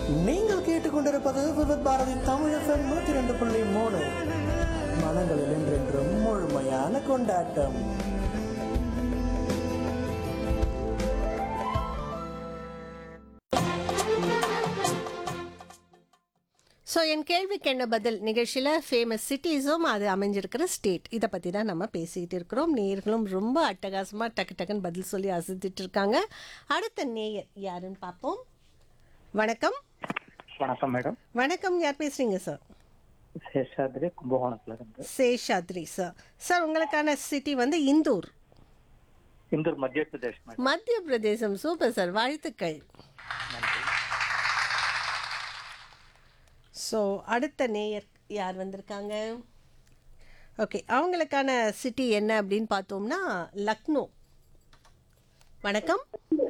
நீங்கள் கேட்டுக்கொண்டிருப்பது விவித் பாரதி தமிழ் எஃப்எம் நூத்தி ரெண்டு புள்ளி மூணு மனங்களில் என்றென்றும் முழுமையான கொண்டாட்டம் ஸோ என் கேள்விக்கு என்ன பதில் நிகழ்ச்சியில் ஃபேமஸ் சிட்டிஸும் அது அமைஞ்சிருக்கிற ஸ்டேட் இதை பற்றி தான் நம்ம பேசிக்கிட்டு இருக்கிறோம் நேயர்களும் ரொம்ப அட்டகாசமாக டக்கு டக்குன்னு பதில் சொல்லி அசத்திட்டு இருக்காங்க அடுத்த நேயர் யாருன்னு பார்ப்போம் வணக்கம் வணக்கம் மேடம் வணக்கம் யார் பேசுகிறீங்க சார் சேஷாத்ரி கும்பகோணத்துல இருந்து சேஷாத்ரி சார் சார் உங்களுக்கான சிட்டி வந்து இந்தூர் இந்தூர் மத்திய பிரதேஷ் மேடம் மத்திய பிரதேசம் சூப்பர் சார் வாழ்த்துக்கள் ஸோ அடுத்த நேயர் யார் வந்திருக்காங்க ஓகே அவங்களுக்கான சிட்டி என்ன அப்படின்னு பார்த்தோம்னா லக்னோ வணக்கம்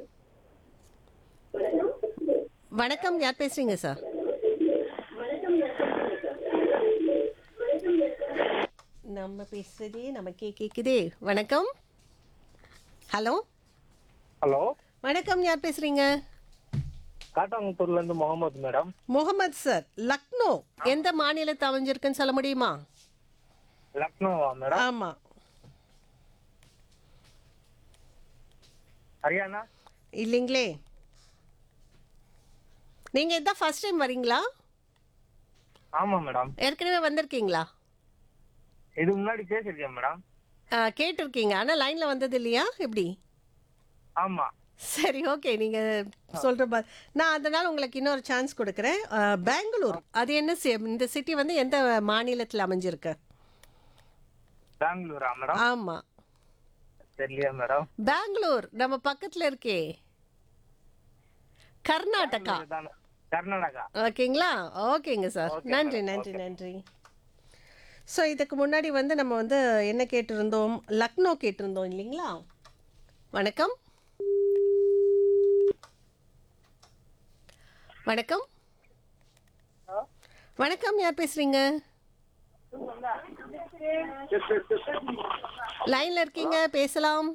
வணக்கம் யார் பேசுறீங்க சார் நம்ம பேசுறதே நமக்கே கேக்குதே வணக்கம் ஹலோ ஹலோ வணக்கம் யார் பேசுறீங்க காட்டாங்குத்தூர்ல இருந்து முகமது மேடம் முகமது சார் லக்னோ எந்த மாநிலத்தை அமைஞ்சிருக்குன்னு சொல்ல முடியுமா லக்னோவா மேடம் ஆமா ஹரியானா இல்லைங்களே நீங்க இதான் ஃபர்ஸ்ட் டைம் வரீங்களா ஆமா மேடம் ஏற்கனவே வந்திருக்கீங்களா இது முன்னாடி பேசிருக்கேன் மேடம் ஆ, கேட்டிருக்கீங்க ஆனா லைன்ல வந்தது இல்லையா எப்படி ஆமா சரி ஓகே நீங்க சொல்ற பா நான் அதனால உங்களுக்கு இன்னொரு சான்ஸ் கொடுக்குறேன் ஆ, பெங்களூர் அது என்ன சி- இந்த சிட்டி வந்து எந்த மாநிலத்தில் அமைஞ்சிருக்கு பெங்களூரா மேடம் ஆமா தெரியலையா மேடம் பெங்களூர் நம்ம பக்கத்துல இருக்கே கர்நாடகா இதுதானே. கர்நாடகா ஓகேங்களா ஓகேங்க சார் Okay, நன்றி madam. நன்றி நன்றி ஸோ இதுக்கு முன்னாடி வந்து நம்ம வந்து என்ன கேட்டிருந்தோம் லக்னோ கேட்டிருந்தோம் இல்லைங்களா வணக்கம் வணக்கம் வணக்கம் யார் பேசுறீங்க லைன்ல இருக்கீங்க பேசலாம்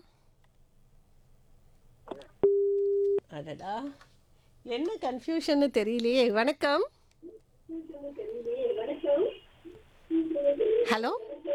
அடடா என்ன கன்ஃபியூஷன்னு தெரியலையே வணக்கம் ஹலோ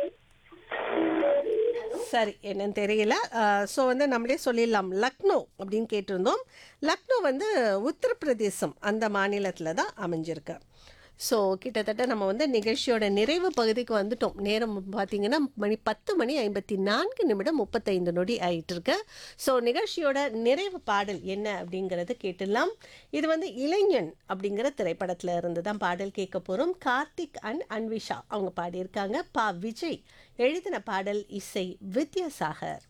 சரி என்னன்னு தெரியல ஸோ வந்து நம்மளே சொல்லிடலாம் லக்னோ அப்படின்னு கேட்டிருந்தோம் லக்னோ வந்து உத்தரப்பிரதேசம் அந்த மாநிலத்தில் தான் அமைஞ்சிருக்கு ஸோ கிட்டத்தட்ட நம்ம வந்து நிகழ்ச்சியோட நிறைவு பகுதிக்கு வந்துட்டோம் நேரம் பார்த்தீங்கன்னா மணி பத்து மணி ஐம்பத்தி நான்கு நிமிடம் முப்பத்தைந்து நொடி ஆயிட்டு இருக்கு ஸோ நிகழ்ச்சியோட நிறைவு பாடல் என்ன அப்படிங்கிறத கேட்டுடலாம் இது வந்து இளைஞன் அப்படிங்கிற திரைப்படத்தில் இருந்து தான் பாடல் கேட்க போகிறோம் கார்த்திக் அண்ட் அன்விஷா அவங்க பாடியிருக்காங்க பா விஜய் எழுதின பாடல் இசை வித்யாசாகர்